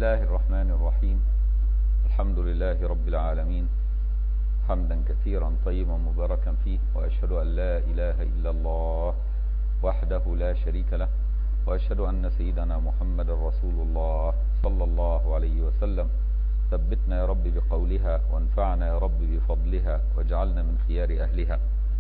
الله الرحمن الرحيم الحمد لله رب العالمين حمدا كثيرا طيبا مباركا فيه وأشهد أن لا إله إلا الله وحده لا شريك له وأشهد أن سيدنا محمد رسول الله صلى الله عليه وسلم ثبتنا يا رب بقولها وانفعنا يا رب بفضلها واجعلنا من خيار أهلها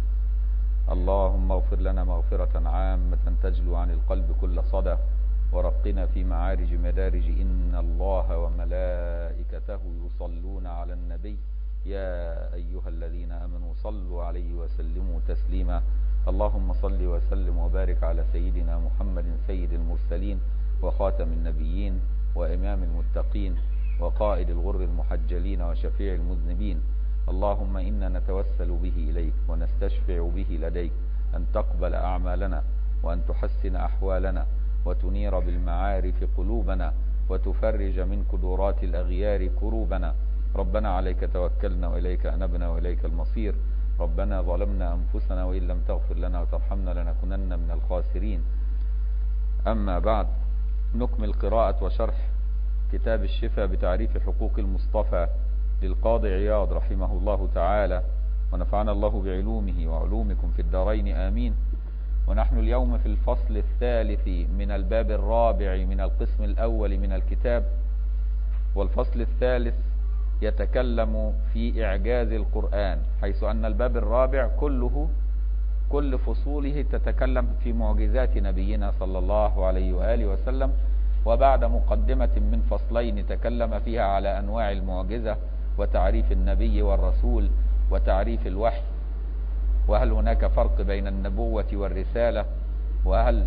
اللهم اغفر لنا مغفرة عامة تجلو عن القلب كل صدى ورقنا في معارج مدارج إن الله وملائكته يصلون على النبي يا أيها الذين آمنوا صلوا عليه وسلموا تسليما اللهم صل وسلم وبارك على سيدنا محمد سيد المرسلين وخاتم النبيين وإمام المتقين وقائد الغر المحجلين وشفيع المذنبين اللهم إنا نتوسل به إليك ونستشفع به لديك أن تقبل أعمالنا وأن تحسن أحوالنا وتنير بالمعارف قلوبنا وتفرج من كدورات الأغيار كروبنا ربنا عليك توكلنا وإليك أنبنا وإليك المصير ربنا ظلمنا أنفسنا وإن لم تغفر لنا وترحمنا لنكونن من الخاسرين أما بعد نكمل قراءة وشرح كتاب الشفاء بتعريف حقوق المصطفى للقاضي عياض رحمه الله تعالى ونفعنا الله بعلومه وعلومكم في الدارين آمين ونحن اليوم في الفصل الثالث من الباب الرابع من القسم الأول من الكتاب والفصل الثالث يتكلم في إعجاز القرآن حيث أن الباب الرابع كله كل فصوله تتكلم في معجزات نبينا صلى الله عليه وآله وسلم وبعد مقدمة من فصلين تكلم فيها على أنواع المعجزة وتعريف النبي والرسول وتعريف الوحي وهل هناك فرق بين النبوة والرسالة وهل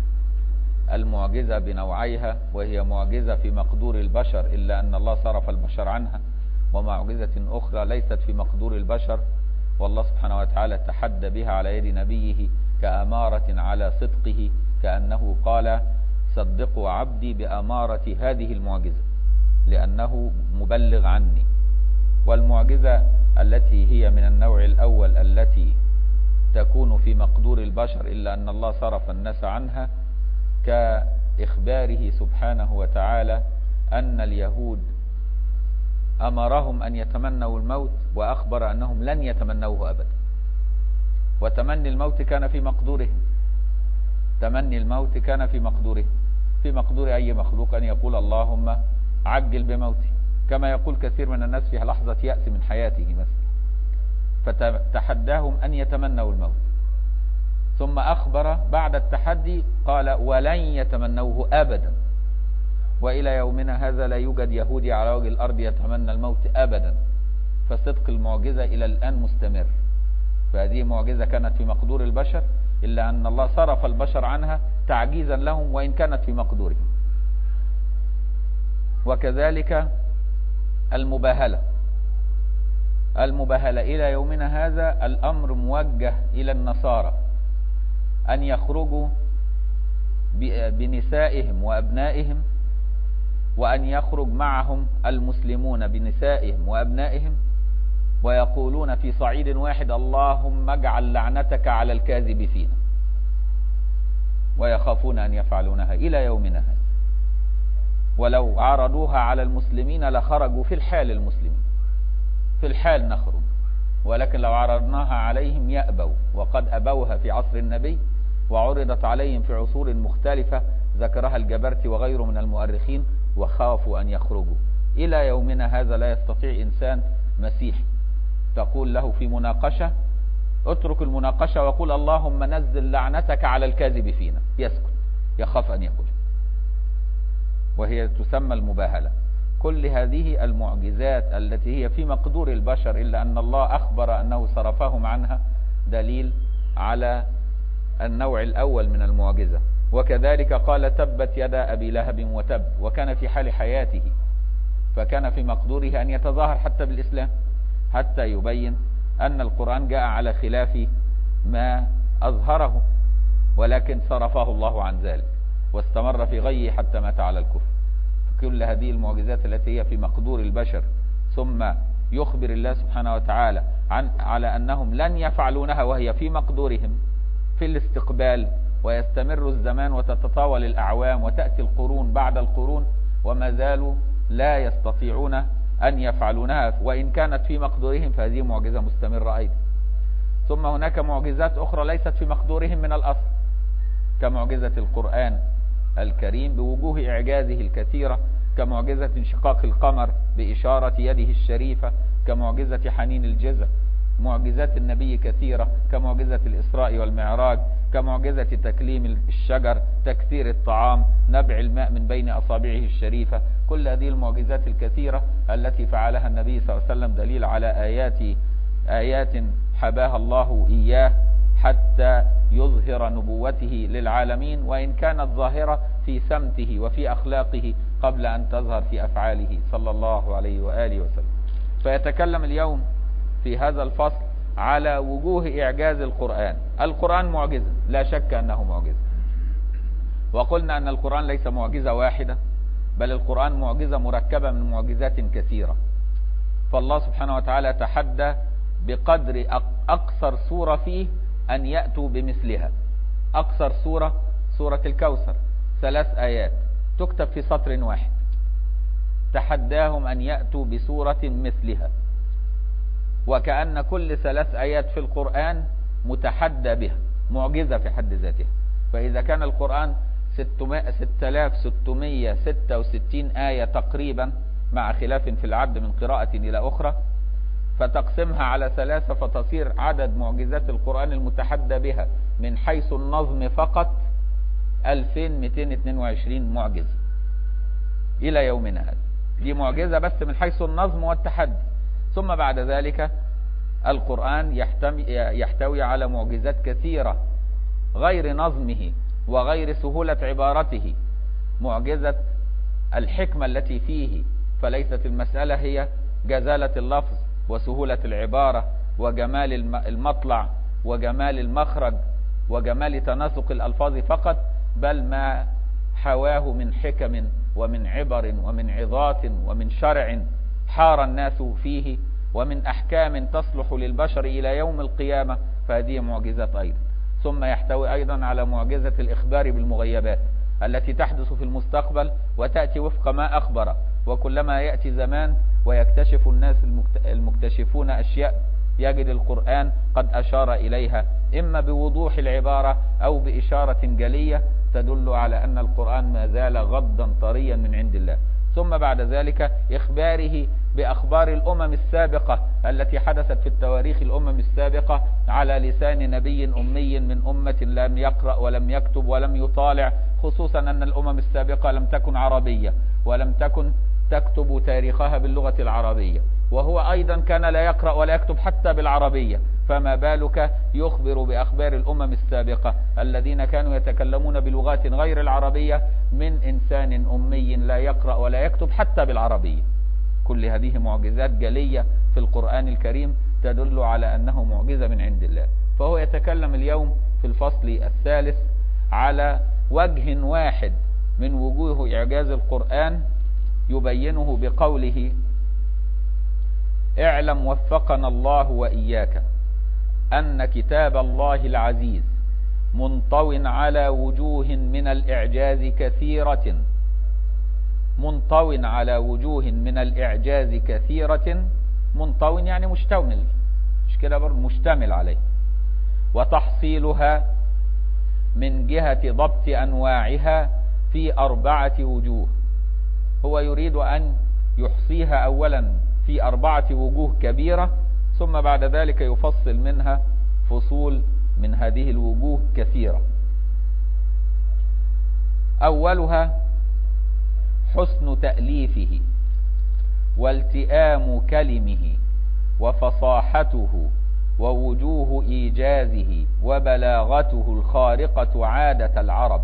المعجزة بنوعيها وهي معجزة في مقدور البشر إلا أن الله صرف البشر عنها ومعجزة أخرى ليست في مقدور البشر والله سبحانه وتعالى تحدى بها على يد نبيه كأمارة على صدقه كأنه قال صدقوا عبدي بأمارة هذه المعجزة لأنه مبلغ عني والمعجزة التي هي من النوع الأول التي تكون في مقدور البشر إلا أن الله صرف الناس عنها كإخباره سبحانه وتعالى أن اليهود أمرهم أن يتمنوا الموت وأخبر أنهم لن يتمنوه أبدا وتمني الموت كان في مقدورهم تمني الموت كان في مقدورهم في مقدور أي مخلوق أن يقول اللهم عجل بموتي كما يقول كثير من الناس في لحظة يأس من حياته مثلا فتحداهم أن يتمنوا الموت ثم أخبر بعد التحدي قال ولن يتمنوه أبدا وإلى يومنا هذا لا يوجد يهودي على وجه الأرض يتمنى الموت أبدا فصدق المعجزة إلى الآن مستمر فهذه معجزة كانت في مقدور البشر إلا أن الله صرف البشر عنها تعجيزا لهم وإن كانت في مقدورهم وكذلك المباهلة المباهلة إلى يومنا هذا الأمر موجه إلى النصارى أن يخرجوا بنسائهم وأبنائهم وأن يخرج معهم المسلمون بنسائهم وأبنائهم ويقولون في صعيد واحد اللهم اجعل لعنتك على الكاذب فينا ويخافون أن يفعلونها إلى يومنا هذا ولو عرضوها على المسلمين لخرجوا في الحال المسلمين في الحال نخرج ولكن لو عرضناها عليهم يأبوا وقد أبوها في عصر النبي وعرضت عليهم في عصور مختلفة ذكرها الجبرتي وغيره من المؤرخين وخافوا أن يخرجوا إلى يومنا هذا لا يستطيع إنسان مسيحي تقول له في مناقشة اترك المناقشة وقول اللهم نزل لعنتك على الكاذب فينا يسكت يخاف أن يقول وهي تسمى المباهلة كل هذه المعجزات التي هي في مقدور البشر إلا أن الله أخبر أنه صرفهم عنها دليل على النوع الأول من المعجزة وكذلك قال تبت يدا أبي لهب وتب وكان في حال حياته فكان في مقدوره أن يتظاهر حتى بالإسلام حتى يبين أن القرآن جاء على خلاف ما أظهره ولكن صرفه الله عن ذلك واستمر في غيه حتى مات على الكفر كل هذه المعجزات التي هي في مقدور البشر ثم يخبر الله سبحانه وتعالى عن على أنهم لن يفعلونها وهي في مقدورهم في الاستقبال ويستمر الزمان وتتطاول الأعوام وتأتي القرون بعد القرون وما زالوا لا يستطيعون أن يفعلونها وإن كانت في مقدورهم فهذه معجزة مستمرة أيضا ثم هناك معجزات أخرى ليست في مقدورهم من الأصل كمعجزة القرآن الكريم بوجوه إعجازه الكثيرة كمعجزة انشقاق القمر بإشارة يده الشريفة كمعجزة حنين الجزع معجزات النبي كثيرة كمعجزة الإسراء والمعراج كمعجزة تكليم الشجر تكثير الطعام نبع الماء من بين أصابعه الشريفة كل هذه المعجزات الكثيرة التي فعلها النبي صلى الله عليه وسلم دليل على آيات آيات حباها الله إياه حتى يظهر نبوته للعالمين وإن كانت ظاهرة في سمته وفي أخلاقه قبل أن تظهر في أفعاله صلى الله عليه وآله وسلم فيتكلم اليوم في هذا الفصل على وجوه إعجاز القرآن القرآن معجزة لا شك أنه معجزة وقلنا أن القرآن ليس معجزة واحدة بل القرآن معجزة مركبة من معجزات كثيرة فالله سبحانه وتعالى تحدى بقدر أقصر سورة فيه أن يأتوا بمثلها أقصر سورة سورة الكوثر ثلاث آيات تكتب في سطر واحد تحداهم أن يأتوا بسورة مثلها وكأن كل ثلاث آيات في القرآن متحدى بها معجزة في حد ذاتها فإذا كان القرآن 6666 آية تقريبا مع خلاف في العد من قراءة إلى أخرى فتقسمها على ثلاثة فتصير عدد معجزات القرآن المتحدى بها من حيث النظم فقط 2222 معجزة إلى يومنا هذا دي معجزة بس من حيث النظم والتحدي ثم بعد ذلك القرآن يحتوي على معجزات كثيرة غير نظمه وغير سهولة عبارته معجزة الحكمة التي فيه فليست المسألة هي جزالة اللفظ وسهولة العبارة وجمال المطلع وجمال المخرج وجمال تناسق الألفاظ فقط بل ما حواه من حكم ومن عبر ومن عظات ومن شرع حار الناس فيه ومن أحكام تصلح للبشر إلى يوم القيامة فهذه معجزات أيضا ثم يحتوي أيضا على معجزة الإخبار بالمغيبات التي تحدث في المستقبل وتأتي وفق ما أخبر وكلما يأتي زمان ويكتشف الناس المكتشفون أشياء يجد القرآن قد أشار إليها إما بوضوح العبارة أو بإشارة جلية تدل على أن القرآن ما زال غضا طريا من عند الله ثم بعد ذلك إخباره بأخبار الأمم السابقة التي حدثت في التواريخ الأمم السابقة على لسان نبي أمي من أمة لم يقرأ ولم يكتب ولم يطالع خصوصا أن الأمم السابقة لم تكن عربية ولم تكن تكتب تاريخها باللغة العربية وهو أيضا كان لا يقرأ ولا يكتب حتى بالعربية فما بالك يخبر بأخبار الأمم السابقة الذين كانوا يتكلمون بلغات غير العربية من إنسان أمي لا يقرأ ولا يكتب حتى بالعربية كل هذه معجزات جلية في القرآن الكريم تدل على أنه معجزة من عند الله فهو يتكلم اليوم في الفصل الثالث على وجه واحد من وجوه إعجاز القرآن يبينه بقوله اعلم وفقنا الله وإياك أن كتاب الله العزيز منطو على وجوه من الإعجاز كثيرة منطو على وجوه من الإعجاز كثيرة منطو يعني مشتمل مش كده برضه مشتمل عليه وتحصيلها من جهة ضبط أنواعها في أربعة وجوه هو يريد أن يحصيها أولا في أربعة وجوه كبيرة ثم بعد ذلك يفصل منها فصول من هذه الوجوه كثيرة أولها حسن تأليفه والتئام كلمه وفصاحته ووجوه إيجازه وبلاغته الخارقة عادة العرب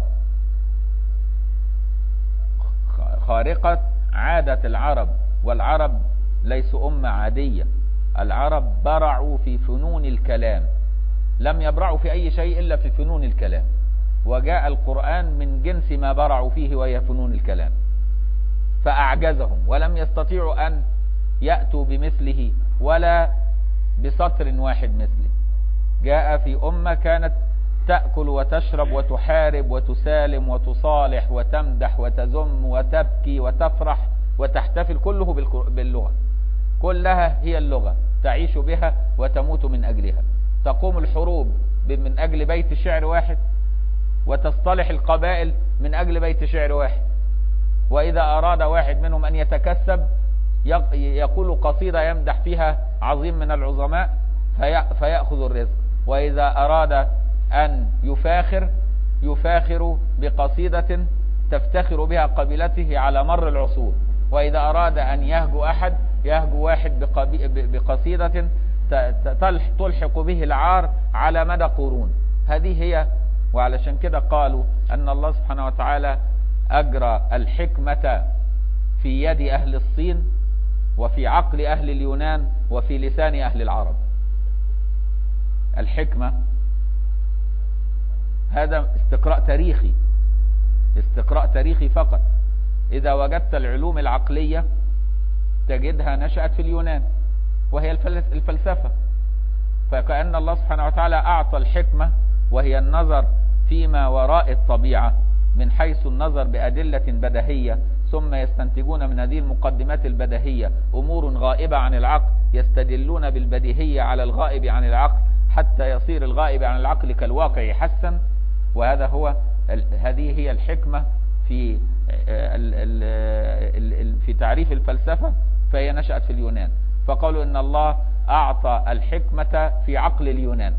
خارقة عادة العرب والعرب ليسوا أمة عادية العرب برعوا في فنون الكلام لم يبرعوا في أي شيء إلا في فنون الكلام وجاء القرآن من جنس ما برعوا فيه وهي فنون الكلام فأعجزهم ولم يستطيعوا أن يأتوا بمثله ولا بسطر واحد مثله جاء في أمة كانت تأكل وتشرب وتحارب وتسالم وتصالح وتمدح وتذم وتبكي وتفرح وتحتفل كله باللغة كلها هي اللغة تعيش بها وتموت من أجلها تقوم الحروب من أجل بيت شعر واحد وتصطلح القبائل من أجل بيت شعر واحد وإذا أراد واحد منهم أن يتكسب يقول قصيدة يمدح فيها عظيم من العظماء فيأخذ الرزق وإذا أراد أن يفاخر يفاخر بقصيدة تفتخر بها قبيلته على مر العصور وإذا أراد أن يهجو أحد يهجو واحد بقصيدة تلحق به العار على مدى قرون هذه هي وعلشان كده قالوا أن الله سبحانه وتعالى أجرى الحكمة في يد أهل الصين وفي عقل أهل اليونان وفي لسان أهل العرب الحكمة هذا استقراء تاريخي استقراء تاريخي فقط إذا وجدت العلوم العقلية تجدها نشأت في اليونان وهي الفلسفة فكأن الله سبحانه وتعالى أعطى الحكمة وهي النظر فيما وراء الطبيعة من حيث النظر بأدلة بدهية ثم يستنتجون من هذه المقدمات البدهية أمور غائبة عن العقل يستدلون بالبديهية على الغائب عن العقل حتى يصير الغائب عن العقل كالواقع حسا وهذا هو هذه هي الحكمة في في تعريف الفلسفة فهي نشأت في اليونان فقالوا ان الله اعطى الحكمة في عقل اليونان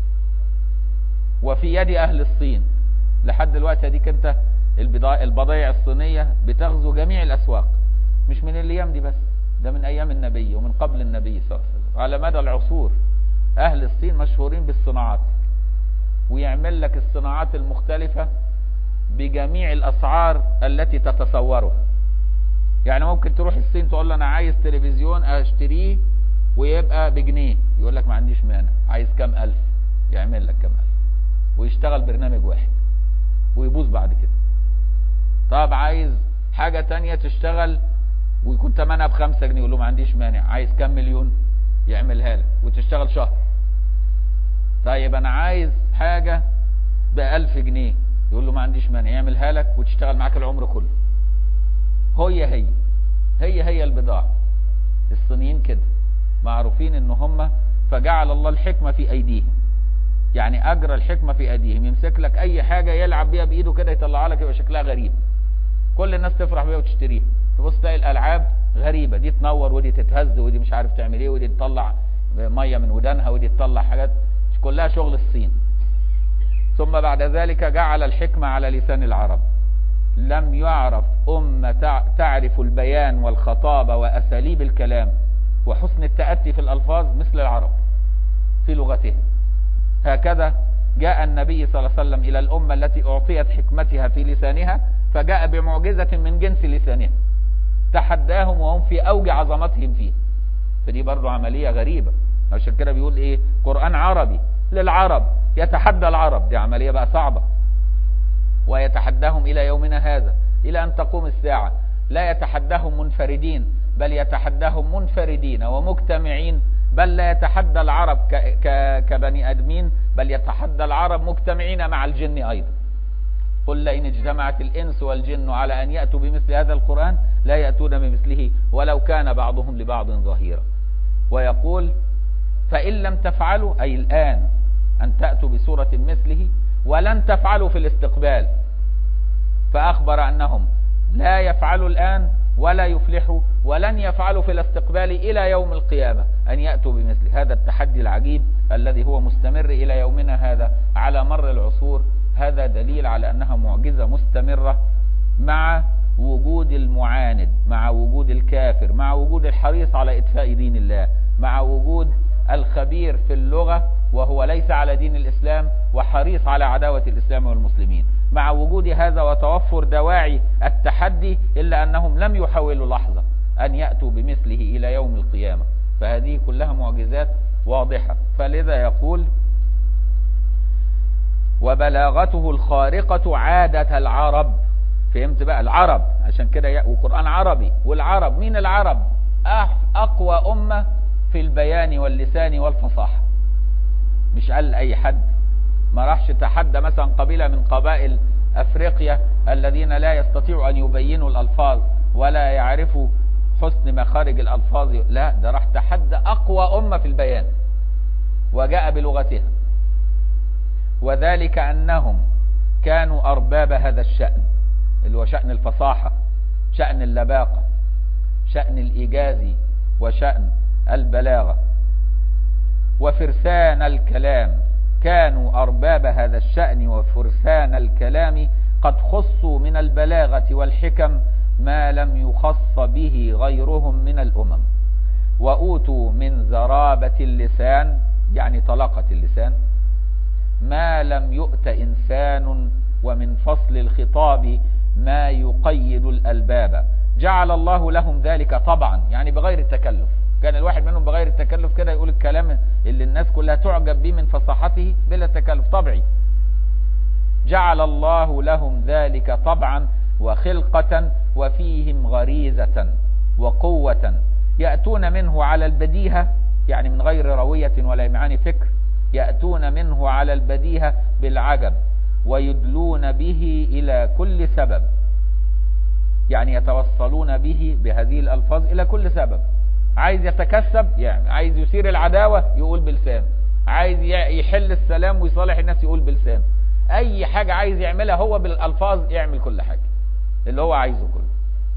وفي يد اهل الصين لحد دلوقتي اديك انت البضائع الصينية بتغزو جميع الاسواق مش من الايام دي بس ده من ايام النبي ومن قبل النبي صلى الله عليه وسلم على مدى العصور اهل الصين مشهورين بالصناعات ويعمل لك الصناعات المختلفة بجميع الاسعار التي تتصورها يعني ممكن تروح الصين تقول له انا عايز تلفزيون اشتريه ويبقى بجنيه يقول لك ما عنديش مانع عايز كام الف يعمل لك كام الف ويشتغل برنامج واحد ويبوظ بعد كده طب عايز حاجة تانية تشتغل ويكون ثمنها بخمسة جنيه يقول له ما عنديش مانع عايز كام مليون يعملها لك وتشتغل شهر طيب انا عايز حاجة بألف جنيه يقول له ما عنديش مانع يعملها لك وتشتغل معاك العمر كله هي هي هي هي البضاعة الصينيين كده معروفين ان هم فجعل الله الحكمة في ايديهم يعني اجرى الحكمة في ايديهم يمسك لك اي حاجة يلعب بيها بايده كده يطلعها لك يبقى شكلها غريب كل الناس تفرح بيها وتشتريها تبص تلاقي الالعاب غريبة دي تنور ودي تتهز ودي مش عارف تعمل ايه ودي تطلع مية من ودانها ودي تطلع حاجات كلها شغل الصين ثم بعد ذلك جعل الحكمة على لسان العرب لم يعرف أمة تعرف البيان والخطابة وأساليب الكلام وحسن التأتي في الألفاظ مثل العرب في لغتهم هكذا جاء النبي صلى الله عليه وسلم إلى الأمة التي أعطيت حكمتها في لسانها فجاء بمعجزة من جنس لسانها تحداهم وهم في أوج عظمتهم فيه فدي برضو عملية غريبة عشان كده بيقول إيه قرآن عربي للعرب يتحدى العرب دي عملية بقى صعبة ويتحداهم إلى يومنا هذا إلى أن تقوم الساعة لا يتحداهم منفردين بل يتحداهم منفردين ومجتمعين بل لا يتحدى العرب ك ك كبني أدمين بل يتحدى العرب مجتمعين مع الجن أيضا قل لئن اجتمعت الإنس والجن على أن يأتوا بمثل هذا القرآن لا يأتون بمثله ولو كان بعضهم لبعض ظهيرا ويقول فإن لم تفعلوا أي الآن أن تأتوا بسورة مثله ولن تفعلوا في الاستقبال فأخبر أنهم لا يفعلوا الآن ولا يفلحوا ولن يفعلوا في الاستقبال إلى يوم القيامة أن يأتوا بمثل هذا التحدي العجيب الذي هو مستمر إلى يومنا هذا على مر العصور هذا دليل على أنها معجزة مستمرة مع وجود المعاند مع وجود الكافر مع وجود الحريص على إطفاء دين الله مع وجود الخبير في اللغة وهو ليس على دين الإسلام وحريص على عداوة الإسلام والمسلمين مع وجود هذا وتوفر دواعي التحدي إلا أنهم لم يحاولوا لحظة أن يأتوا بمثله إلى يوم القيامة فهذه كلها معجزات واضحة فلذا يقول وبلاغته الخارقة عادة العرب فهمت بقى العرب عشان كده وقرآن عربي والعرب مين العرب أقوى أمة في البيان واللسان والفصاحة مش قال أي حد ما راحش تحدى مثلا قبيلة من قبائل افريقيا الذين لا يستطيعوا ان يبينوا الالفاظ ولا يعرفوا حسن مخارج الالفاظ لا ده راح تحدى اقوى امة في البيان وجاء بلغتها وذلك انهم كانوا ارباب هذا الشأن اللي هو شأن الفصاحة شأن اللباقة شأن الايجاز وشأن البلاغة وفرسان الكلام كانوا أرباب هذا الشأن وفرسان الكلام قد خصوا من البلاغة والحكم ما لم يخص به غيرهم من الأمم وأوتوا من زرابة اللسان يعني طلقة اللسان ما لم يؤت إنسان ومن فصل الخطاب ما يقيد الألباب جعل الله لهم ذلك طبعا يعني بغير التكلف كان الواحد منهم بغير التكلف كده يقول الكلام اللي الناس كلها تعجب به من فصاحته بلا تكلف طبعي جعل الله لهم ذلك طبعا وخلقة وفيهم غريزة وقوة يأتون منه على البديهة يعني من غير روية ولا معاني فكر يأتون منه على البديهة بالعجب ويدلون به إلى كل سبب يعني يتوصلون به بهذه الألفاظ إلى كل سبب عايز يتكسب يعني عايز يثير العداوة يقول بلسان عايز يحل السلام ويصالح الناس يقول بلسان اي حاجة عايز يعملها هو بالالفاظ يعمل كل حاجة اللي هو عايزه كله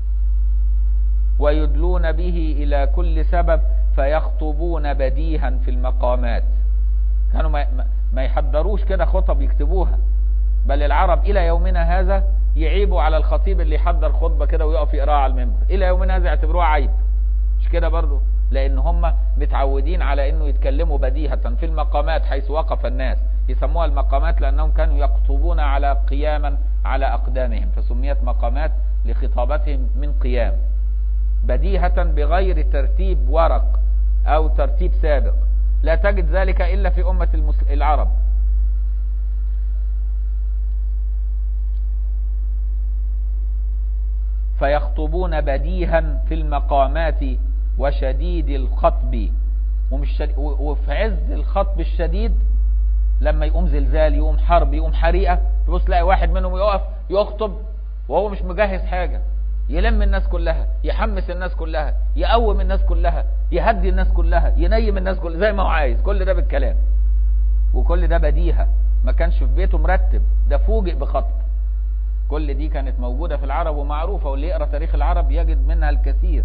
ويدلون به الى كل سبب فيخطبون بديها في المقامات كانوا ما, ما يحضروش كده خطب يكتبوها بل العرب الى يومنا هذا يعيبوا على الخطيب اللي يحضر خطبة كده ويقف يقراها على المنبر الى يومنا هذا يعتبروها عيب مش كده برضو لان هم متعودين على انه يتكلموا بديهة في المقامات حيث وقف الناس يسموها المقامات لانهم كانوا يخطبون على قياما على اقدامهم فسميت مقامات لخطابتهم من قيام بديهة بغير ترتيب ورق او ترتيب سابق لا تجد ذلك الا في امة المسل... العرب فيخطبون بديها في المقامات وشديد الخطب ومش شد... وفي عز الخطب الشديد لما يقوم زلزال يقوم حرب يقوم حريقة تبص تلاقي واحد منهم يقف يخطب وهو مش مجهز حاجة يلم الناس كلها يحمس الناس كلها يقوم الناس كلها يهدي الناس كلها ينيم الناس كلها زي ما هو عايز كل ده بالكلام وكل ده بديهة ما كانش في بيته مرتب ده فوجئ بخطب كل دي كانت موجودة في العرب ومعروفة واللي يقرأ تاريخ العرب يجد منها الكثير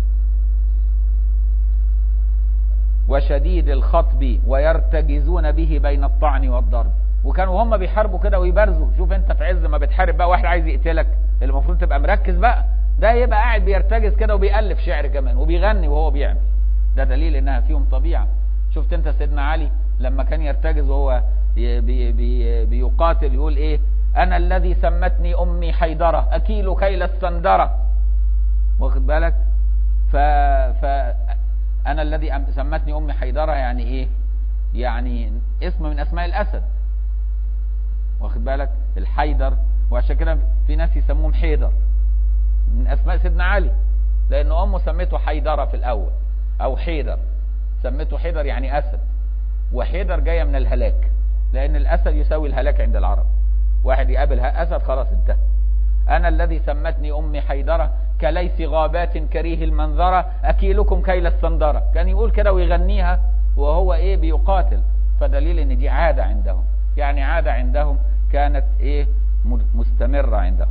وشديد الخطب ويرتجزون به بين الطعن والضرب وكانوا هم بيحاربوا كده ويبرزوا شوف انت في عز ما بتحارب بقى واحد عايز يقتلك المفروض تبقى مركز بقى ده يبقى قاعد بيرتجز كده وبيألف شعر كمان وبيغني وهو بيعمل ده دليل انها فيهم طبيعة شفت انت سيدنا علي لما كان يرتجز وهو بي بي بيقاتل يقول ايه انا الذي سمتني امي حيدرة اكيل كيل السندرة واخد بالك ف, ف انا الذي سمتني امي حيدرة يعني ايه يعني اسم من اسماء الاسد واخد بالك الحيدر وعشان كده في ناس يسموهم حيدر من اسماء سيدنا علي لان امه سميته حيدرة في الاول او حيدر سميته حيدر يعني اسد وحيدر جاية من الهلاك لان الاسد يساوي الهلاك عند العرب واحد يقابل اسد خلاص انتهى انا الذي سمتني امي حيدرة كليس غابات كريه المنظرة اكيلكم كيل السندرة كان يقول كده ويغنيها وهو ايه بيقاتل فدليل ان دي عادة عندهم يعني عادة عندهم كانت ايه مستمرة عندهم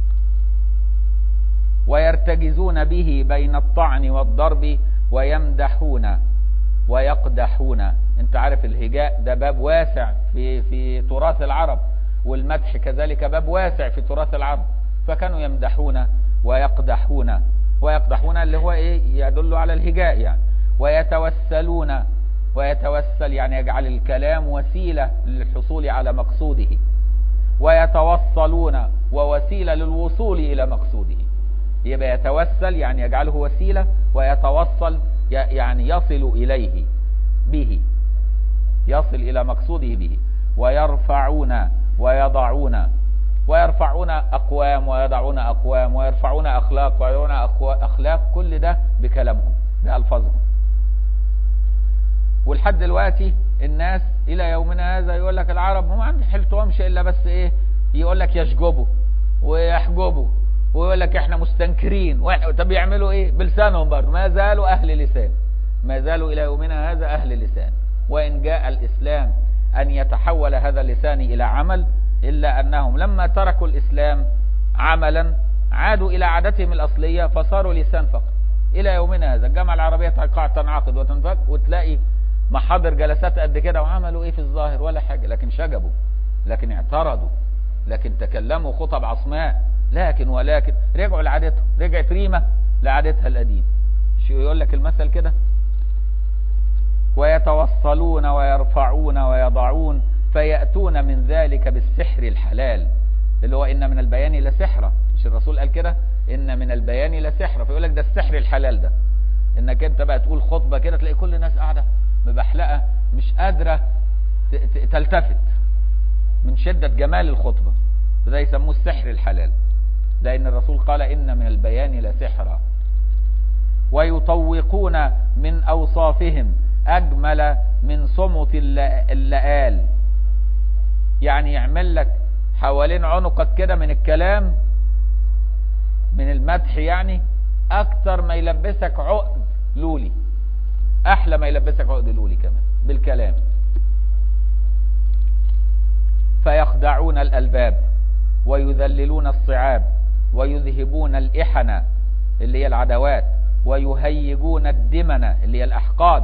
ويرتجزون به بين الطعن والضرب ويمدحون ويقدحون انت عارف الهجاء ده باب واسع في في تراث العرب والمدح كذلك باب واسع في تراث العرب فكانوا يمدحون ويقدحون ويقدحون اللي هو ايه يدل على الهجاء يعني ويتوسلون ويتوسل يعني يجعل الكلام وسيلة للحصول على مقصوده ويتوصلون ووسيلة للوصول إلى مقصوده يبقى يتوسل يعني يجعله وسيلة ويتوصل يعني يصل إليه به يصل إلى مقصوده به ويرفعون ويضعون ويرفعون أقوام ويضعون أقوام ويرفعون أخلاق ويضعون أخلاق كل ده بكلامهم بألفاظهم ولحد دلوقتي الناس الى يومنا هذا يقول لك العرب هم ما حلتهمش الا بس ايه يقول لك يشجبوا ويحجبوا ويقول لك احنا مستنكرين طب يعملوا ايه بلسانهم برضه ما زالوا اهل لسان ما زالوا الى يومنا هذا اهل لسان وان جاء الاسلام ان يتحول هذا اللسان الى عمل الا انهم لما تركوا الاسلام عملا عادوا الى عادتهم الاصليه فصاروا لسان فقط الى يومنا هذا الجامعه العربيه تنعقد وتنفك وتلاقي محاضر جلسات قد كده وعملوا ايه في الظاهر ولا حاجه لكن شجبوا لكن اعترضوا لكن تكلموا خطب عصماء لكن ولكن رجعوا لعادتهم رجعت ريمه لعادتها القديم شو يقول لك المثل كده ويتوصلون ويرفعون ويضعون فيأتون من ذلك بالسحر الحلال اللي هو إن من البيان لسحرة مش الرسول قال كده إن من البيان لسحرة فيقول لك ده السحر الحلال ده إنك أنت بقى تقول خطبة كده تلاقي كل الناس قاعدة مبحلقة مش قادرة تلتفت من شدة جمال الخطبة ده يسموه السحر الحلال لأن الرسول قال إن من البيان لسحرة ويطوقون من أوصافهم أجمل من صمت اللآل يعني يعمل لك حوالين عنقك كده من الكلام من المدح يعني أكتر ما يلبسك عقد لولي أحلى ما يلبسك عقد لولي كمان بالكلام فيخدعون الألباب ويذللون الصعاب ويذهبون الإحنة اللي هي العدوات ويهيجون الدمنة اللي هي الأحقاد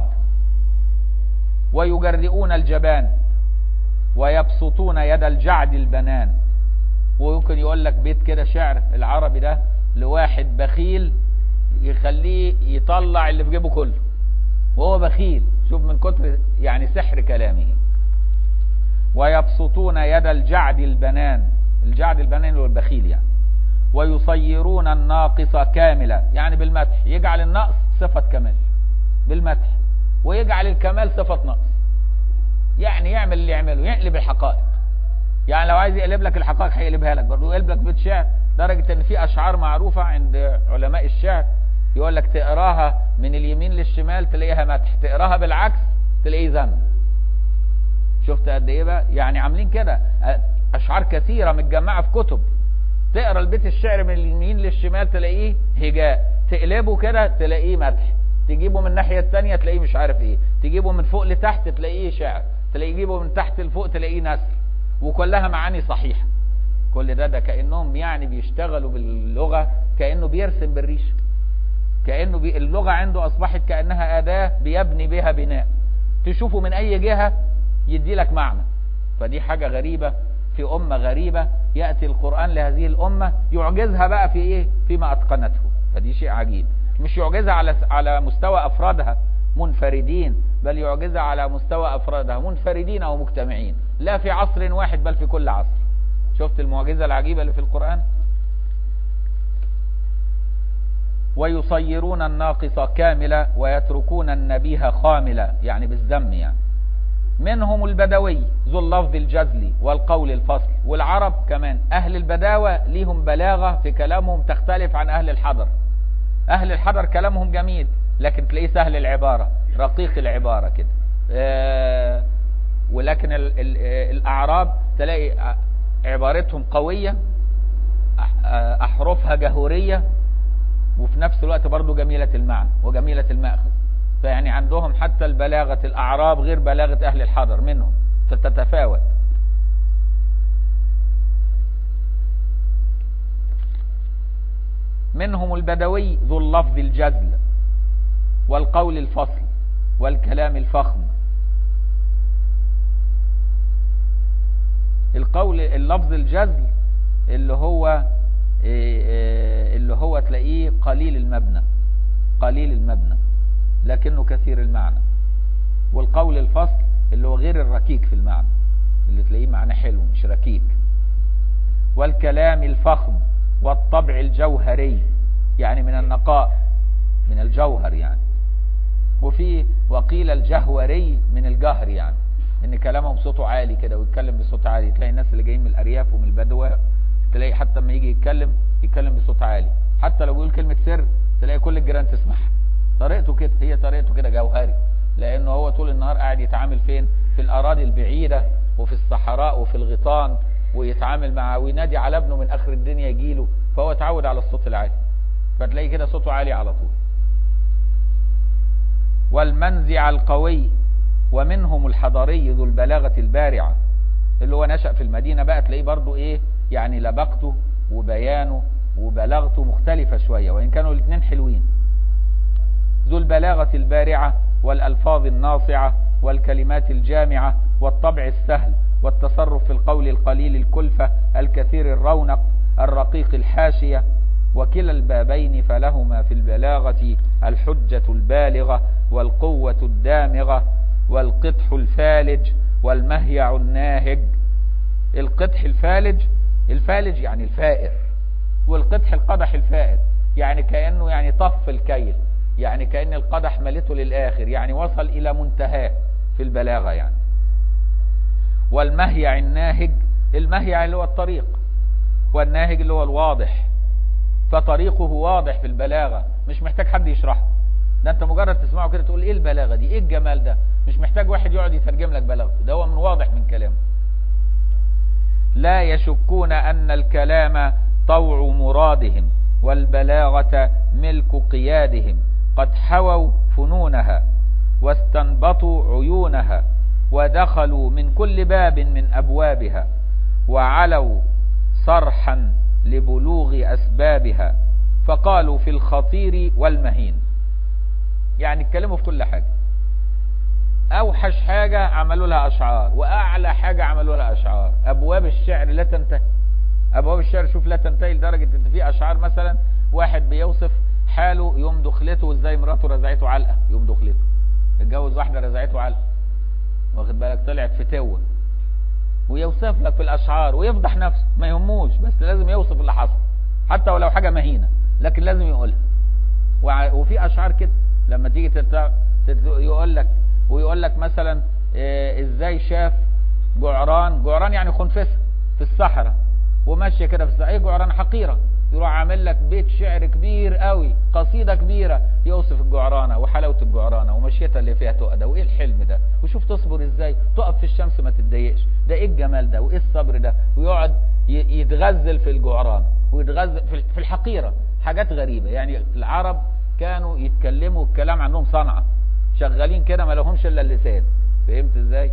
ويجرئون الجبان ويبسطون يد الجعد البنان ويمكن يقول لك بيت كده شعر العربي ده لواحد بخيل يخليه يطلع اللي في جيبه كله وهو بخيل شوف من كتر يعني سحر كلامه ويبسطون يد الجعد البنان الجعد البنان هو البخيل يعني ويصيرون الناقص كاملة يعني بالمدح يجعل النقص صفة كمال بالمدح ويجعل الكمال صفة نقص يعني يعمل اللي يعمله يقلب الحقائق يعني لو عايز يقلب لك الحقائق هيقلبها لك برضه يقلب لك بيت شعر درجة ان في اشعار معروفة عند علماء الشعر يقول لك تقراها من اليمين للشمال تلاقيها مدح تقراها بالعكس تلاقيه ذم شفت قد ايه بقى يعني عاملين كده اشعار كثيرة متجمعة في كتب تقرا البيت الشعر من اليمين للشمال تلاقيه هجاء تقلبه كده تلاقيه مدح تجيبه من الناحية الثانية تلاقيه مش عارف ايه تجيبه من فوق لتحت تلاقيه شعر تلاقيه تجيبه من تحت لفوق تلاقيه نثر وكلها معاني صحيحة كل ده ده كأنهم يعني بيشتغلوا باللغة كأنه بيرسم بالريش كأنه بي اللغة عنده أصبحت كأنها أداة بيبني بها بناء تشوفه من أي جهة يدي لك معنى فدي حاجة غريبة في أمة غريبة يأتي القرآن لهذه الأمة يعجزها بقى في إيه فيما أتقنته فدي شيء عجيب مش يعجزها على على مستوى أفرادها منفردين بل يعجزها على مستوى أفرادها منفردين أو مجتمعين لا في عصر واحد بل في كل عصر شفت المعجزة العجيبة اللي في القرآن ويصيرون الناقص كاملة ويتركون النبيه خاملة يعني بالذم يعني منهم البدوي ذو اللفظ الجزلي والقول الفصل والعرب كمان أهل البداوة ليهم بلاغة في كلامهم تختلف عن أهل الحضر أهل الحضر كلامهم جميل لكن تلاقيه سهل العبارة رقيق العبارة كده آه ولكن ال ال الأعراب تلاقي عبارتهم قوية أحرفها جهورية وفي نفس الوقت برضو جميلة المعنى وجميلة المأخذ فيعني عندهم حتى البلاغة الأعراب غير بلاغة أهل الحضر منهم فتتفاوت منهم البدوي ذو اللفظ الجزل والقول الفصل والكلام الفخم القول اللفظ الجزل اللي هو اللي هو تلاقيه قليل المبنى قليل المبنى لكنه كثير المعنى والقول الفصل اللي هو غير الركيك في المعنى اللي تلاقيه معنى حلو مش ركيك والكلام الفخم والطبع الجوهري يعني من النقاء من الجوهر يعني وفي وقيل الجهوري من الجهر يعني ان كلامهم صوته عالي كده ويتكلم بصوت عالي تلاقي الناس اللي جايين من الارياف ومن البدوة تلاقي حتى لما يجي يتكلم يتكلم بصوت عالي حتى لو يقول كلمة سر تلاقي كل الجيران تسمعها طريقته كده هي طريقته كده جوهري لانه هو طول النهار قاعد يتعامل فين في الأراضي البعيدة وفي الصحراء وفي الغيطان ويتعامل مع وينادي على ابنه من آخر الدنيا يجيله فهو اتعود على الصوت العالي فتلاقيه كده صوته عالي على طول والمنزع القوي ومنهم الحضري ذو البلاغة البارعة اللي هو نشأ في المدينة بقى تلاقيه برضو ايه يعني لبقته وبيانه وبلاغته مختلفة شوية وإن كانوا الاثنين حلوين ذو البلاغة البارعة والألفاظ الناصعة والكلمات الجامعة والطبع السهل والتصرف في القول القليل الكلفة الكثير الرونق الرقيق الحاشية وكلا البابين فلهما في البلاغة الحجة البالغة والقوة الدامغة والقدح الفالج والمهيع الناهج القدح الفالج الفالج يعني الفائر والقدح القدح الفائر يعني كأنه يعني طف الكيل يعني كأن القدح ملته للآخر يعني وصل إلى منتهاه في البلاغة يعني والمهيع الناهج المهيع اللي هو الطريق والناهج اللي هو الواضح فطريقه واضح في البلاغة مش محتاج حد يشرحه ده انت مجرد تسمعه كده تقول ايه البلاغة دي ايه الجمال ده مش محتاج واحد يقعد يترجم لك بلاغته ده هو من واضح من كلامه لا يشكون ان الكلام طوع مرادهم والبلاغة ملك قيادهم قد حووا فنونها واستنبطوا عيونها ودخلوا من كل باب من أبوابها وعلوا صرحا لبلوغ أسبابها فقالوا في الخطير والمهين يعني اتكلموا في كل حاجة أوحش حاجة عملوا لها أشعار وأعلى حاجة عملوا لها أشعار أبواب الشعر لا تنتهي أبواب الشعر شوف لا تنتهي لدرجة إن في أشعار مثلا واحد بيوصف حاله يوم دخلته وازاي مراته رزعته علقة يوم دخلته اتجوز واحدة رزعته علقة واخد بالك طلعت فتوة ويوصف لك في الأشعار ويفضح نفسه ما يهموش بس لازم يوصف اللي حصل حتى ولو حاجة مهينة لكن لازم يقولها وفي أشعار كده لما تيجي تت... تت... يقول لك ويقول لك مثلا إيه ازاي شاف جعران جعران يعني خنفسة في الصحراء وماشية كده في الصحراء ايه جعران حقيرة يروح عامل لك بيت شعر كبير قوي قصيدة كبيرة يوصف الجعرانة وحلاوة الجعرانة ومشيتها اللي فيها تقدى وايه الحلم ده وشوف تصبر ازاي تقف في الشمس ما تتضايقش ده ايه الجمال ده وايه الصبر ده ويقعد يتغزل في الجعرانة ويتغزل في الحقيرة حاجات غريبة يعني العرب كانوا يتكلموا الكلام عنهم صنعة شغالين كده ما لهمش الا اللسان فهمت ازاي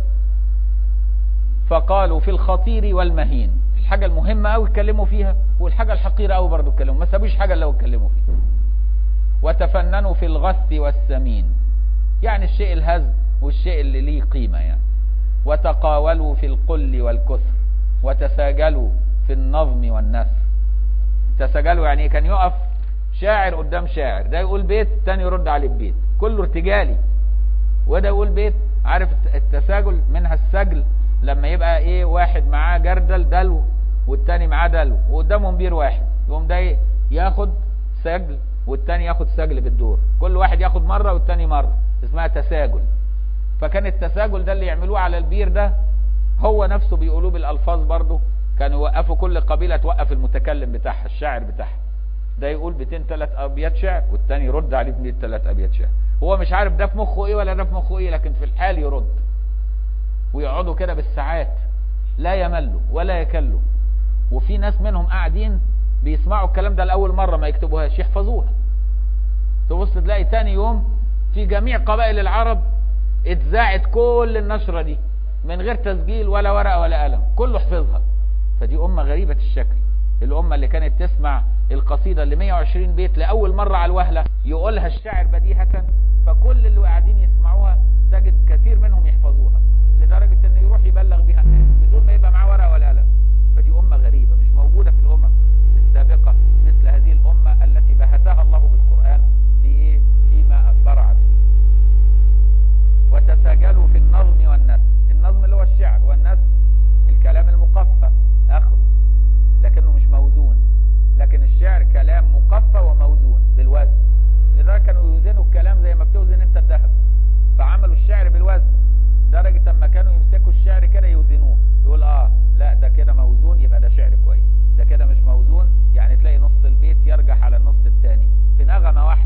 فقالوا في الخطير والمهين الحاجة المهمة قوي اتكلموا فيها والحاجة الحقيرة قوي برضو اتكلموا ما سابوش حاجة اللي اتكلموا فيها وتفننوا في الغث والسمين يعني الشيء الهز والشيء اللي ليه قيمة يعني وتقاولوا في القل والكثر وتساجلوا في النظم والنثر تساجلوا يعني كان يقف شاعر قدام شاعر ده يقول بيت تاني يرد عليه ببيت كله ارتجالي وده يقول بيت عارف التساجل منها السجل لما يبقى ايه واحد معاه جردل دلو والتاني معاه دلو وقدامهم بير واحد يقوم ده ايه ياخد سجل والتاني ياخد سجل بالدور كل واحد ياخد مرة والتاني مرة اسمها تساجل فكان التساجل ده اللي يعملوه على البير ده هو نفسه بيقولوه بالالفاظ برضه كانوا يوقفوا كل قبيلة توقف المتكلم بتاعها الشاعر بتاعها ده يقول بيتين ثلاث ابيات شعر والتاني يرد عليه بمية ثلاث ابيات شعر هو مش عارف ده في مخه ايه ولا ده في مخه ايه لكن في الحال يرد ويقعدوا كده بالساعات لا يملوا ولا يكلوا وفي ناس منهم قاعدين بيسمعوا الكلام ده لأول مرة ما يكتبوهاش يحفظوها تبص تلاقي تاني يوم في جميع قبائل العرب اتذاعت كل النشرة دي من غير تسجيل ولا ورقة ولا قلم كله حفظها فدي أمة غريبة الشكل الأمة اللي كانت تسمع القصيدة اللي 120 بيت لأول مرة على الوهلة يقولها الشاعر بديهة فكل اللي قاعدين يسمعوها تجد كثير منهم يحفظوها لدرجة ان يروح يبلغ بها الناس بدون ما يبقى معاه ورقة ولا قلم فدي أمة غريبة مش موجودة في الأمم السابقة مثل هذه الأمة التي بهتها الله بالقرآن في إيه؟ فيما برعت فيه وتساجلوا في النظم والنثر النظم اللي هو الشعر والنثر الكلام المقفى آخره لكنه مش موزون لكن الشعر كلام مقفى وموزون بالوزن لذلك كانوا يوزنوا الكلام زي ما بتوزن انت الذهب فعملوا الشعر بالوزن درجة اما كانوا يمسكوا الشعر كده يوزنوه يقول اه لا ده كده موزون يبقى ده شعر كويس ده كده مش موزون يعني تلاقي نص البيت يرجح على النص الثاني في نغمة واحدة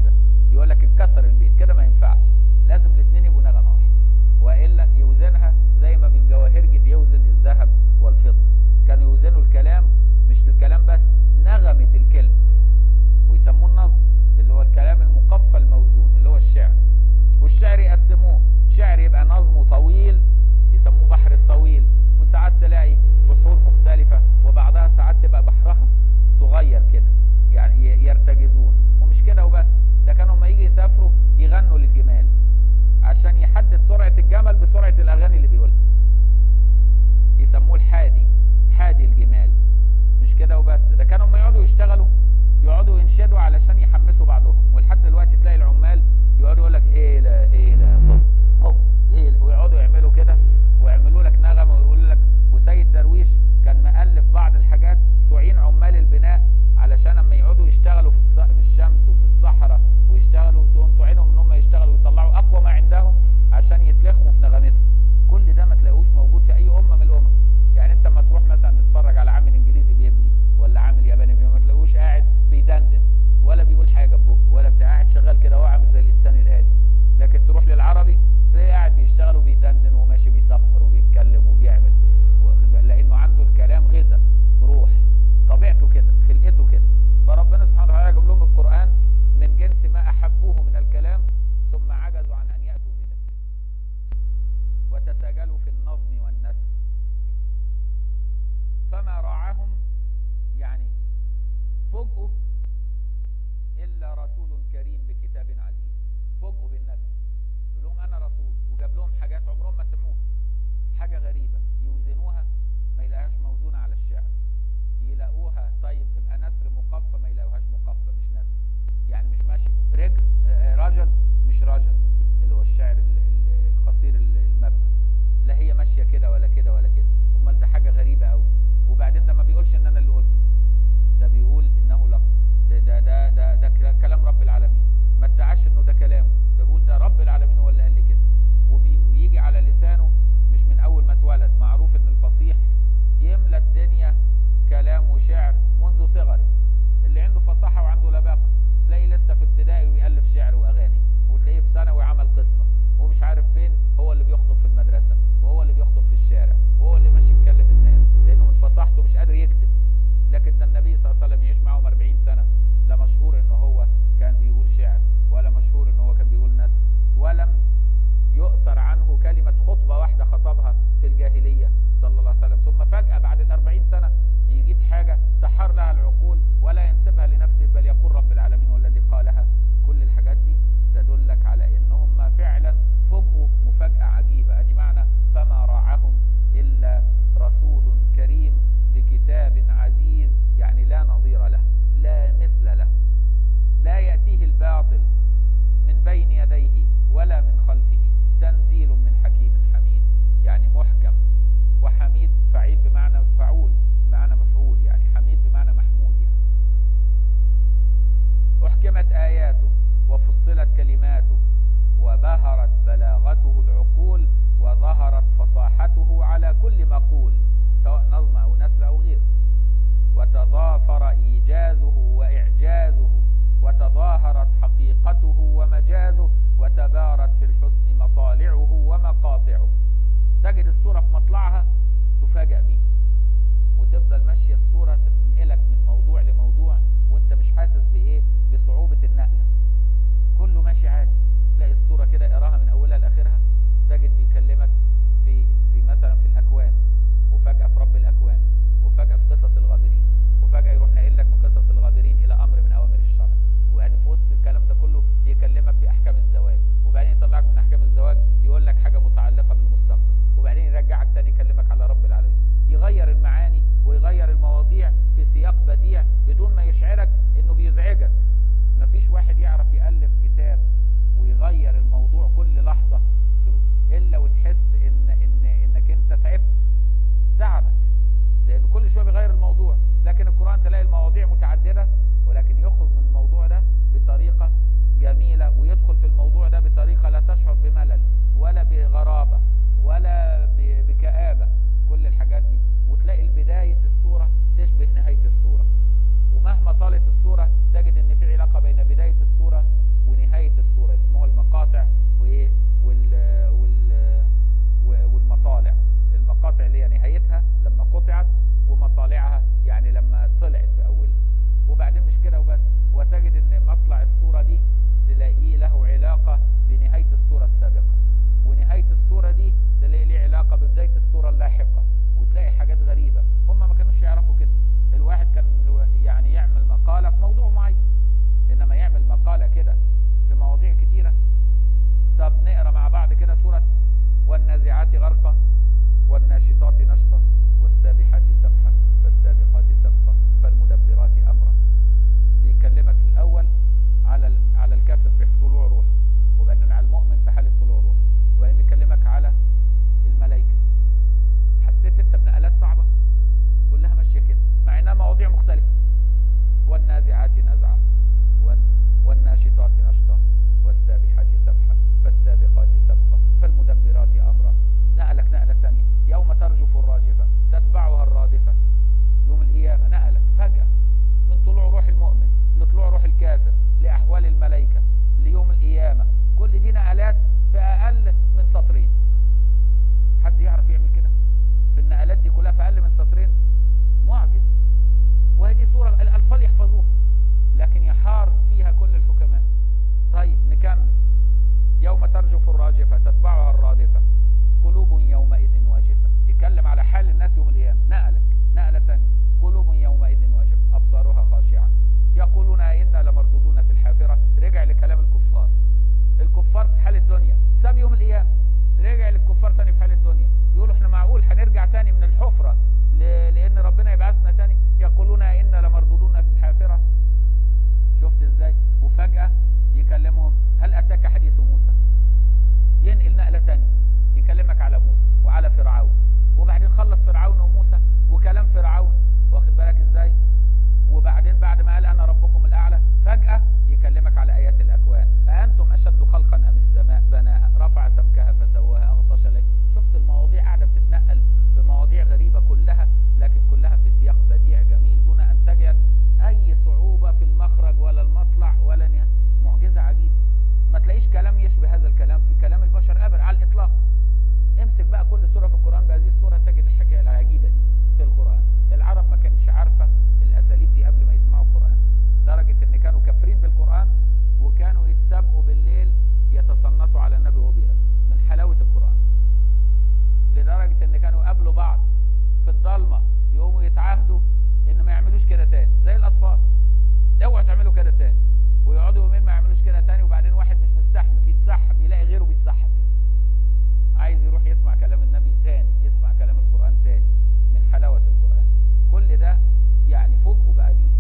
يشبه هذا الكلام في كلام البشر ابدا على الاطلاق امسك بقى كل سوره في القران بهذه الصوره تجد الحكايه العجيبه دي في القران العرب ما كانتش عارفه الاساليب دي قبل ما يسمعوا القران لدرجه ان كانوا كافرين بالقران وكانوا يتسابقوا بالليل يتصنطوا على النبي وهو بيقرا من حلاوه القران لدرجه ان كانوا يقابلوا بعض في الضلمه يقوموا يتعاهدوا ان ما يعملوش كده تاني زي الاطفال اوعوا تعملوا كده تاني ويقعدوا يومين ما يعملوش كده تاني وبعدين واحد مش مستحمل يتسحب يلاقي غيره بيتسحب كده عايز يروح يسمع كلام النبي تاني يسمع كلام القرآن تاني من حلاوة القرآن كل ده يعني فوجئوا بقى بيه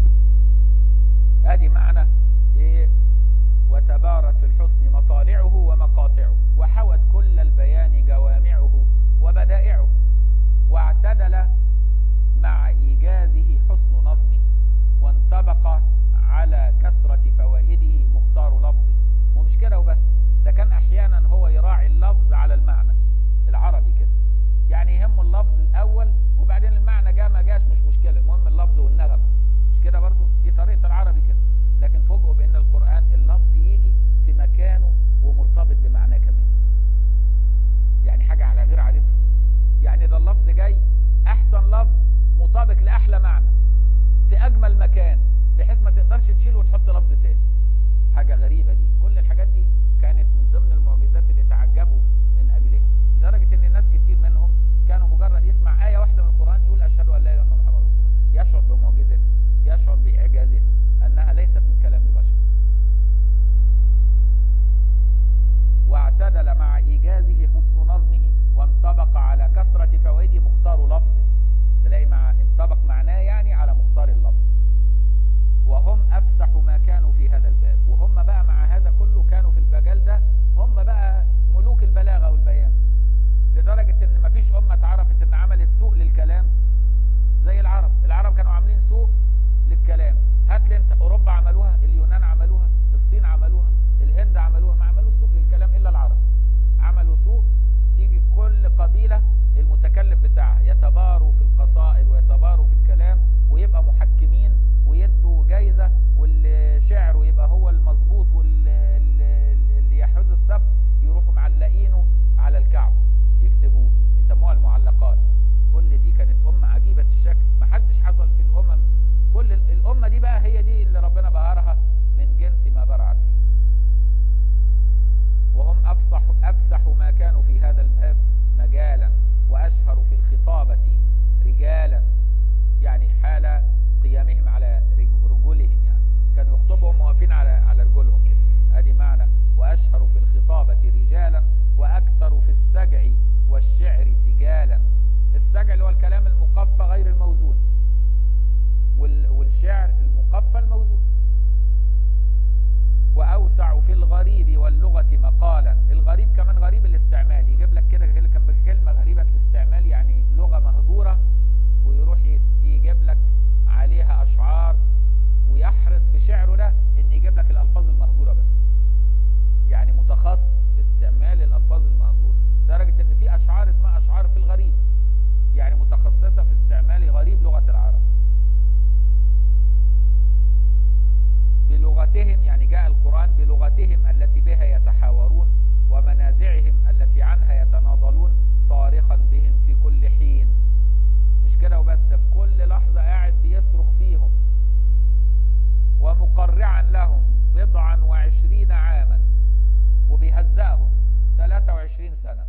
ادي معنى ايه وتبارت في الحسن مطالعه ومقاطعه وحوت كل البيان جوامعه وبدائعه واعتدل مع إيجازه حسن نظمه وانطبق على كثرة فوائده مختار لفظه ومش كده وبس ده كان أحيانا هو يراعي اللفظ على المعنى العربي كده يعني يهمه اللفظ الأول وبعدين المعنى جاء ما جاش مش مشكلة المهم اللفظ والنغمة مش كده برضو دي طريقة العربي كده لكن فوجئوا بأن القرآن اللفظ يجي في مكانه ومرتبط بمعناه كمان يعني حاجة على غير عادتهم يعني ده اللفظ جاي أحسن لفظ مطابق لأحلى معنى في أجمل مكان بحيث ما تقدرش تشيل وتحط لفظ تاني حاجة غريبة دي كل الحاجات دي كانت من ضمن المعجزات اللي تعجبوا من أجلها لدرجة إن ناس كتير منهم كانوا مجرد يسمع آية واحدة من القرآن يقول أشهد أن لا إله إلا الله محمد رسول الله يشعر بمعجزتها يشعر بإعجازها أنها ليست من كلام بشر واعتدل مع إيجازه حسن نظمه وانطبق على كثرة فوائده مختار لفظه تلاقي مع انطبق معناه يعني على مختار اللفظ وهم أفسح ما كانوا في هذا الباب وهم بقى مع هذا كله كانوا في المجال ده هم بقى ملوك البلاغة والبيان لدرجة ان مفيش أمة اتعرفت ان عملت سوق للكلام زي العرب العرب كانوا عاملين سوق للكلام هات لي انت اوروبا عملوها اليونان عملوها الصين عملوها الهند عملوها ما عملوش سوق للكلام الا العرب عملوا سوق تيجي كل قبيلة المتكلم بتاعها يتباروا في القصائد ويتباروا في الكلام ويبقى محكمين ويدوا جايزة واللي شعره يبقى هو المظبوط واللي يحوز السبت يروحوا معلقينه على الكعبة يكتبوه يسموها المعلقات كل دي كانت أمة عجيبة الشكل محدش حصل في الأمم كل الأمة دي بقى هي دي اللي ربنا بهرها من جنس ما برعت فيه وهم أفصح, أفسح ما كانوا في هذا الباب مجالا وأشهر في الخطابة رجالا يعني حال قيامهم على رجولهم يعني كانوا يخطبهم واقفين على على رجولهم كده ادي معنى واشهر في الخطابة رجالا واكثر في السجع والشعر سجالا السجع اللي هو الكلام المقفى غير الموزون والشعر المقفى الموزون واوسع في الغريب واللغة مقالا الغريب كمان غريب الاستعمال يجيب لك كده كلمة غريبة الاستعمال يعني لغة مهجورة ويروح يجيب لك عليها اشعار ويحرص في شعره ده ان يجيب لك الالفاظ المهجورة بس يعني متخصص في استعمال الالفاظ المهجورة لدرجة ان في اشعار اسمها اشعار في الغريب يعني متخصصة في استعمال غريب لغة العرب بلغتهم يعني جاء القرآن بلغتهم التي بها يتحاورون ومنازعهم التي عنها يتناضلون صارخا بهم في كل حين مش كده وبس ده في كل لحظة قاعد بيصرخ فيهم ومقرعا لهم بضعا وعشرين عاما وبيهزأهم 23 سنة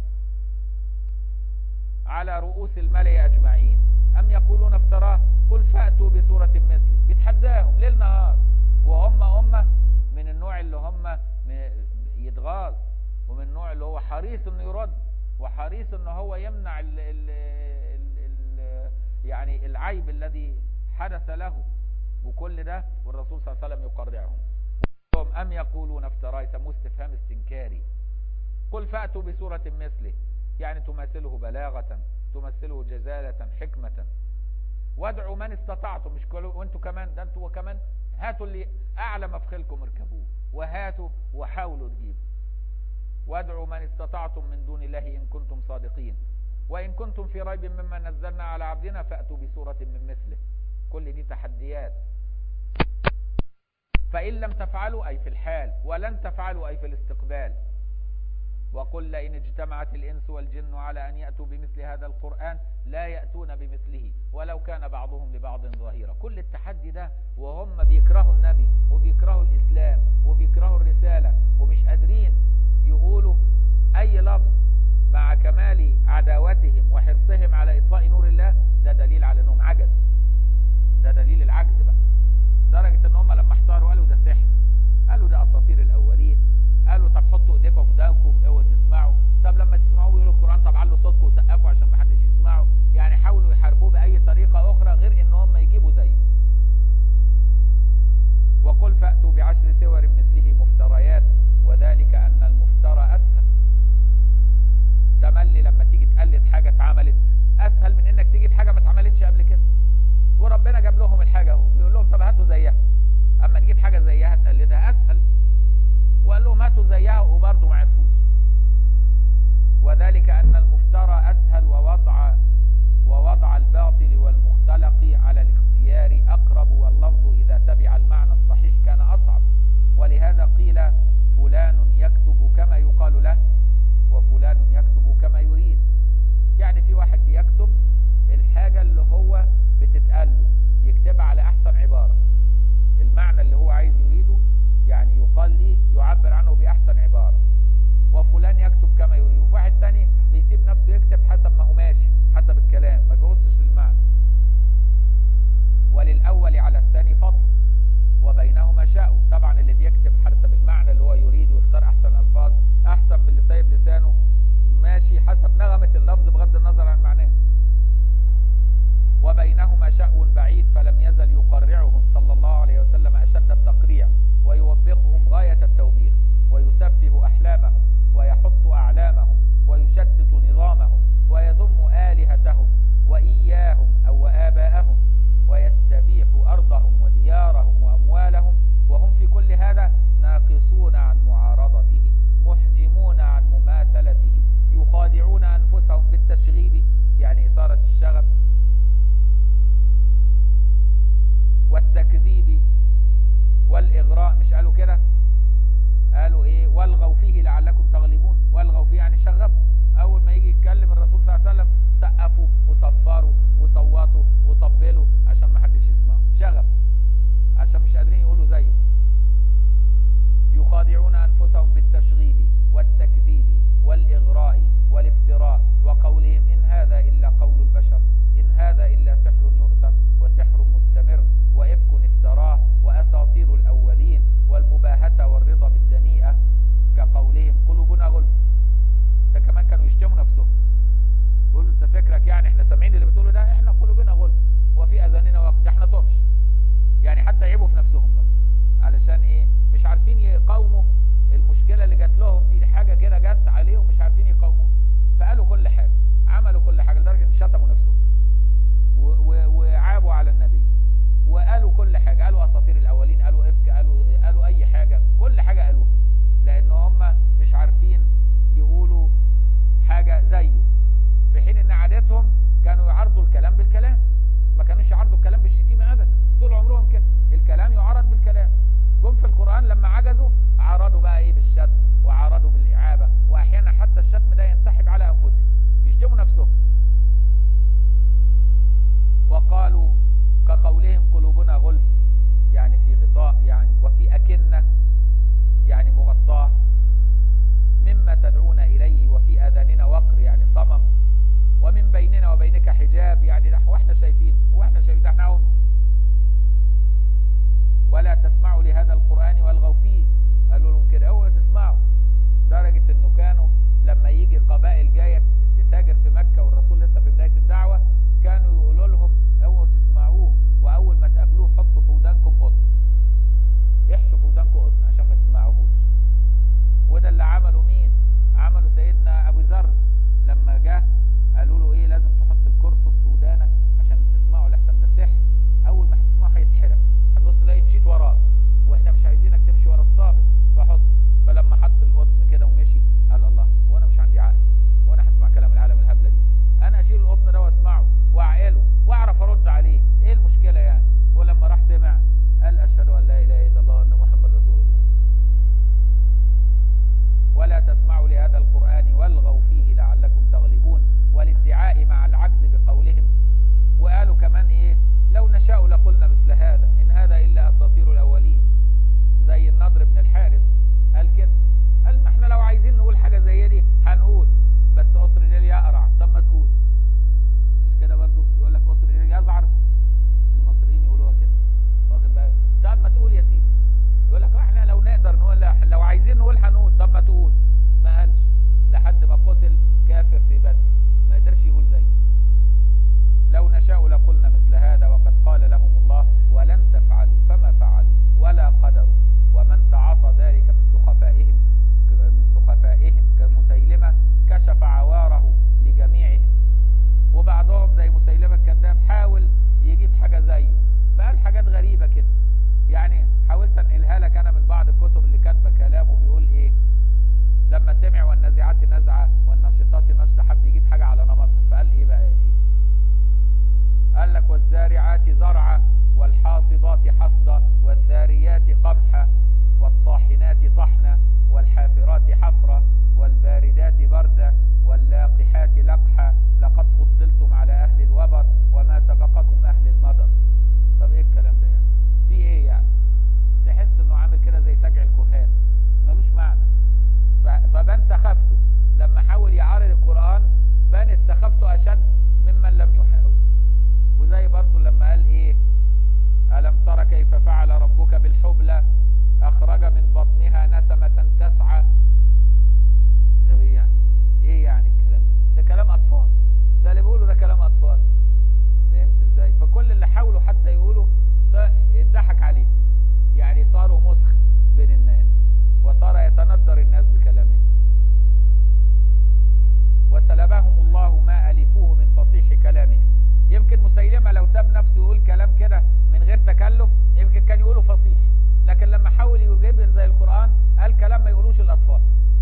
على رؤوس الملأ أجمعين أم يقولون افتراه قل فأتوا بسورة مثله بيتحداهم ليل نهار وهم أمة من النوع اللي هم يتغاظ ومن النوع اللي هو حريص انه يرد وحريص انه هو يمنع ال ال ال ال يعني العيب الذي حدث له وكل ده والرسول صلى الله عليه وسلم يقرعهم أم يقولون افتراه يسموه استفهام استنكاري قل فأتوا بسورة مثله يعني تماثله بلاغة تمثله جزالة حكمة وادعوا من استطعتم مش كل وانتوا كمان ده انتوا كمان هاتوا اللي اعلى مفخلكم اركبوه وهاتوا وحاولوا تجيبوا وادعوا من استطعتم من دون الله ان كنتم صادقين وان كنتم في ريب مما نزلنا على عبدنا فاتوا بسورة من مثله كل دي تحديات فإن لم تفعلوا أي في الحال ولن تفعلوا أي في الاستقبال وقل لئن اجتمعت الإنس والجن على أن يأتوا بمثل هذا القرآن لا يأتون بمثله ولو كان بعضهم لبعض ظهيرا كل التحدي ده وهم بيكرهوا النبي وبيكرهوا الإسلام وبيكرهوا الرسالة ومش قادرين يقولوا أي لفظ مع كمال عداوتهم وحرصهم على إطفاء نور الله ده دليل على أنهم عجز ده دليل العجز بقى درجة أن هم لما احتاروا قالوا ده سحر قالوا ده أساطير الأولين قالوا طب حطوا ايديكم في دانكم اوعوا تسمعوا طب لما تسمعوا بيقولوا القرآن طب علوا صوتكم وسقفوا عشان ما حدش يسمعه يعني حاولوا يحاربوه بأي طريقة أخرى غير إن هم يجيبوا زيه وقل فأتوا بعشر سور مثله مفتريات يشوفوش الاطفال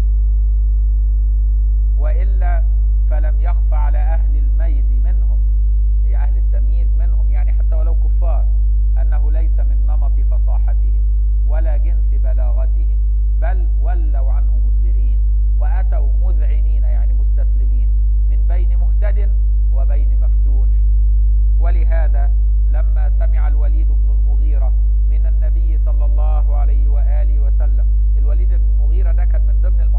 والا فلم يخفى على اهل الميز منهم هي اهل التمييز منهم يعني حتى ولو كفار انه ليس من نمط فصاحتهم ولا جنس بلاغتهم بل ولوا عنه مدبرين واتوا مذعنين يعني مستسلمين من بين مهتد وبين مفتون ولهذا لما سمع الوليد بن المغيرة من النبي صلى الله عليه وآله وسلم الوليد بن المغيرة ده كان من ضمن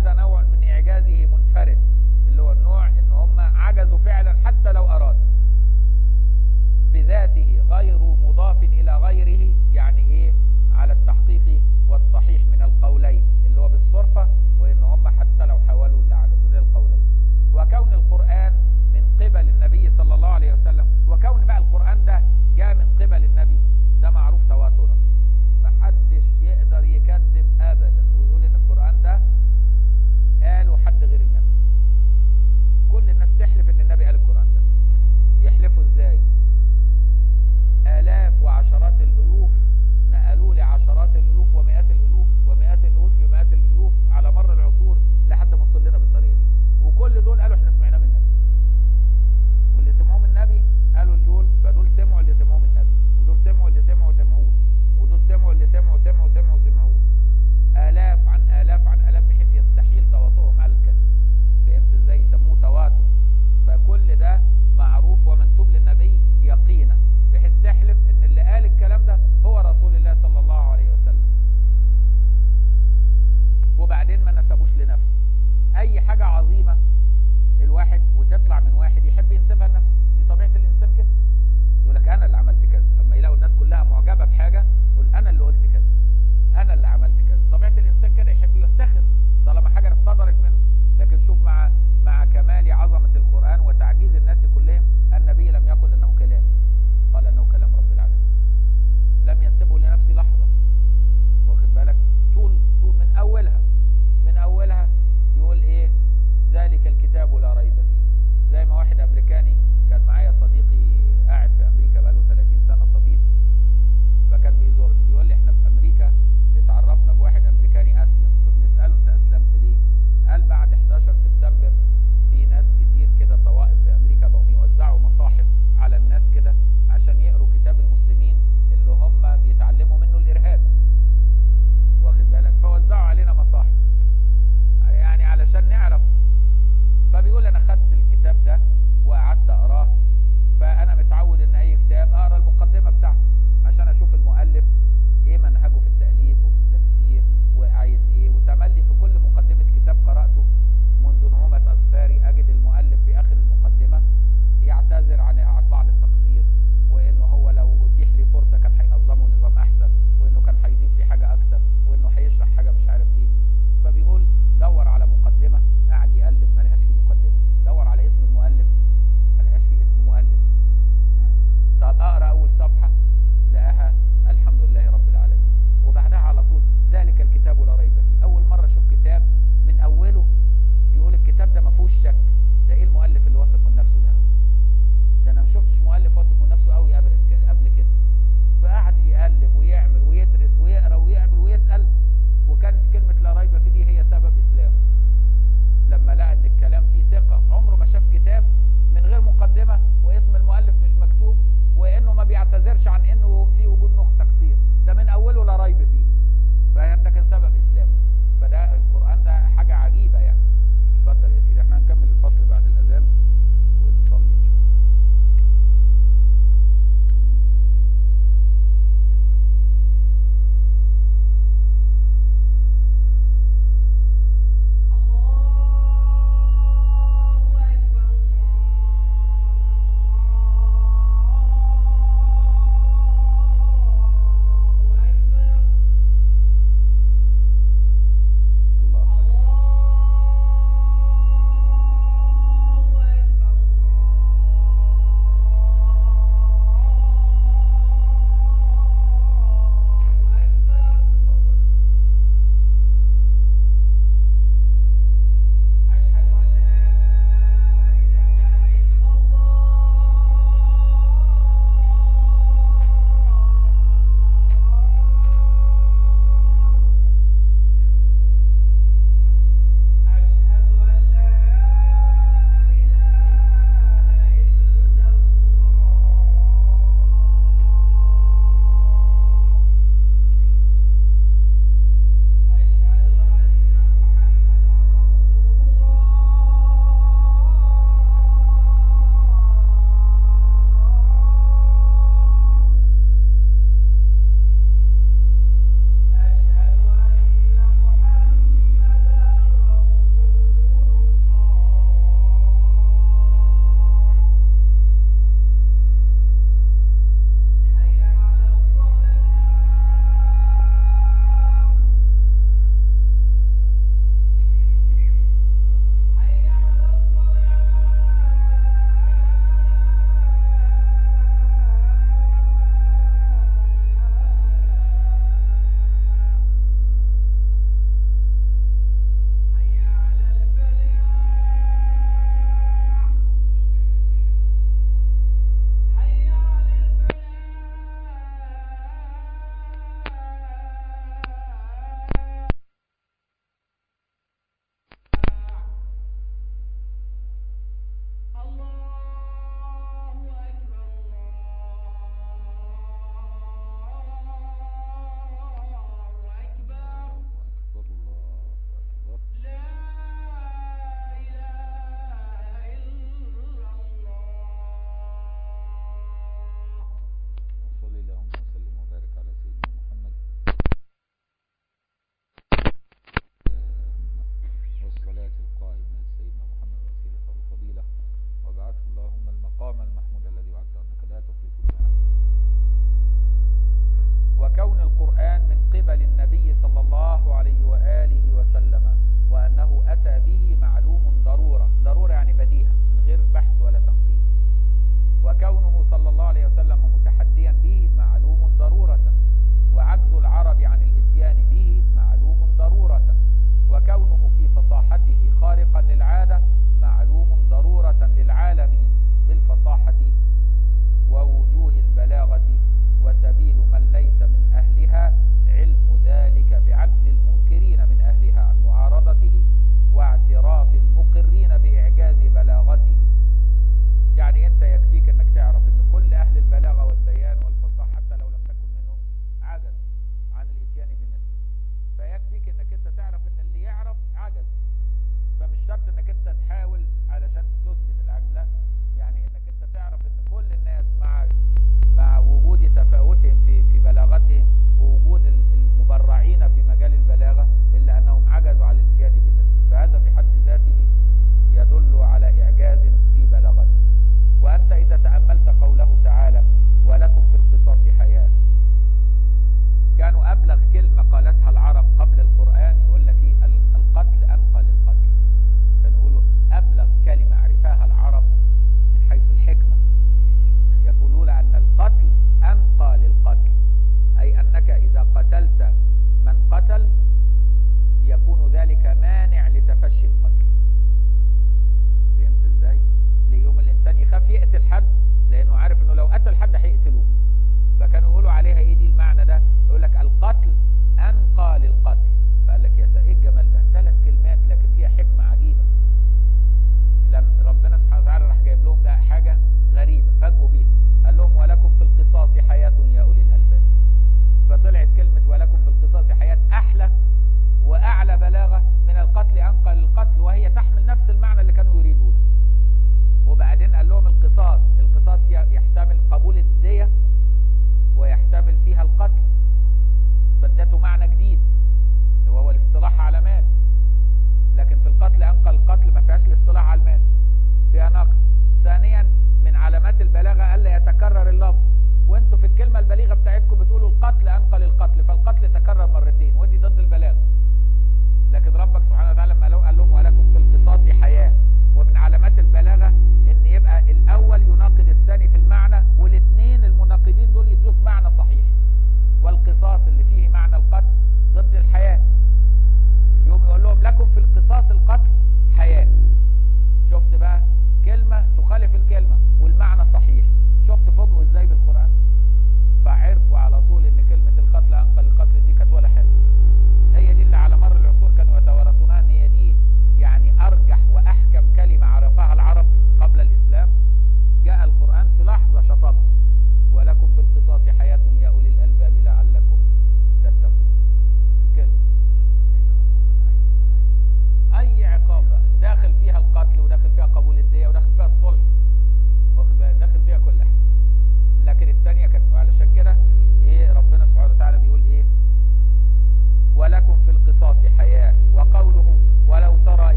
هذا نوع من إعجازه منفرد اللي هو النوع إن هم